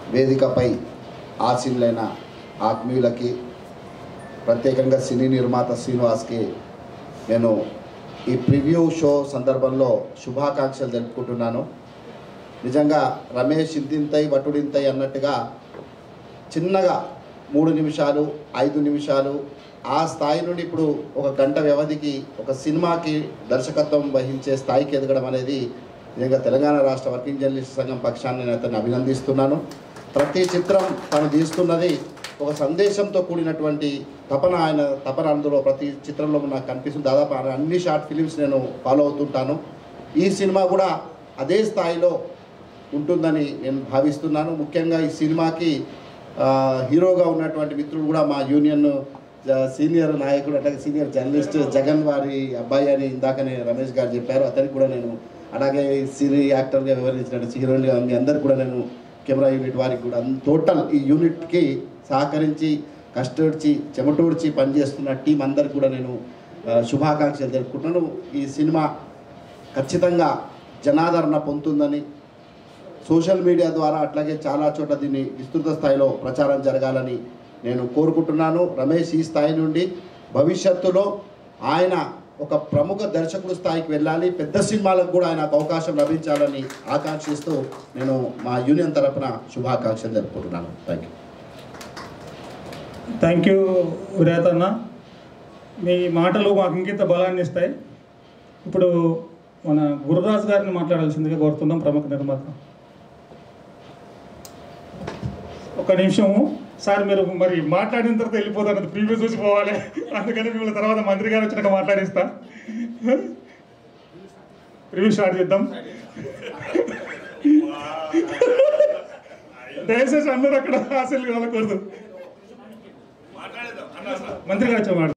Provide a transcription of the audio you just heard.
వేదికపై ఆశీనులైన ఆత్మీయులకి ప్రత్యేకంగా సినీ నిర్మాత శ్రీనివాస్కి నేను ఈ ప్రివ్యూ షో సందర్భంలో శుభాకాంక్షలు తెలుపుకుంటున్నాను నిజంగా రమేష్ ఇంతింతై వటుడింతై అన్నట్టుగా చిన్నగా మూడు నిమిషాలు ఐదు నిమిషాలు ఆ స్థాయి నుండి ఇప్పుడు ఒక గంట వ్యవధికి ఒక సినిమాకి దర్శకత్వం వహించే స్థాయికి ఎదగడం అనేది నిజంగా తెలంగాణ రాష్ట్ర వర్కింగ్ జర్నలిస్ట్ సంఘం పక్షాన్ని నేను అతన్ని అభినందిస్తున్నాను ప్రతి చిత్రం తను తీస్తున్నది ఒక సందేశంతో కూడినటువంటి తపన ఆయన తపన అందులో ప్రతి చిత్రంలో నాకు కనిపిస్తుంది దాదాపు ఆయన అన్ని షార్ట్ ఫిలిమ్స్ నేను ఫాలో అవుతుంటాను ఈ సినిమా కూడా అదే స్థాయిలో ఉంటుందని నేను భావిస్తున్నాను ముఖ్యంగా ఈ సినిమాకి ఆ, హీరోగా ఉన్నటువంటి మిత్రుడు కూడా మా యూనియన్ జ- సీనియర్ నాయకుడు అట్లాగే సీనియర్ జర్నలిస్ట్ జగన్ వారి అబ్బాయి అని ఇందాకనే రమేష్ గారు చెప్పారు అతనికి కూడా నేను అలాగే సినీ యాక్టర్గా వివరించినట్టు హీరోయిన్గా మీ అందరికి కూడా నేను కెమెరా యూనిట్ వారికి కూడా అన్- టోటల్ ఈ యూనిట్కి సహకరించి కష్టపడిచి చెమటూడ్చి పనిచేస్తున్న టీం అందరికి కూడా నేను ఆ, శుభాకాంక్షలు తెలుపుకుంటున్నాను ఈ సినిమా ఖచ్చితంగా జనాదరణ పొందుతుందని సోషల్ మీడియా ద్వారా అట్లాగే చాలా చోట్ల దీన్ని విస్తృత స్థాయిలో ప్రచారం జరగాలని నేను కోరుకుంటున్నాను రమేష్ ఈ స్థాయి నుండి భవిష్యత్తులో ఆయన ఒక ప్రముఖ దర్శకుడు స్థాయికి వెళ్ళాలి పెద్ద సినిమాలకు కూడా ఆయనకు అవకాశం లభించాలని ఆకాంక్షిస్తూ నేను మా యూనియన్ తరపున శుభాకాంక్షలు జరుపుకుంటున్నాను thank you thank you Virat అన్న మీ మాటలు మాకు ఇంకింత బలాన్ని ఇస్తాయి ఇప్పుడు మన గురురాజు గారిని మాట్లాడాల్సిందిగా కోరుతున్నాం ప్రముఖ నిర్మాత ఒక నిమిషము సార్ మీరు మరి మాట్లాడిన తర్వాత వెళ్ళిపోతారు ప్రీవ్యూ చూసి పోవాలి అందుకని మిమ్మల్ని తర్వాత మంత్రి గారు వచ్చినాక మాట్లాడిస్తా ప్రివ్యూ స్టార్ట్ చేద్దాం దయచేసి అందరూ అక్కడ ఆశలు కలగకూడదు మంత్రి గారు వచ్చి మాట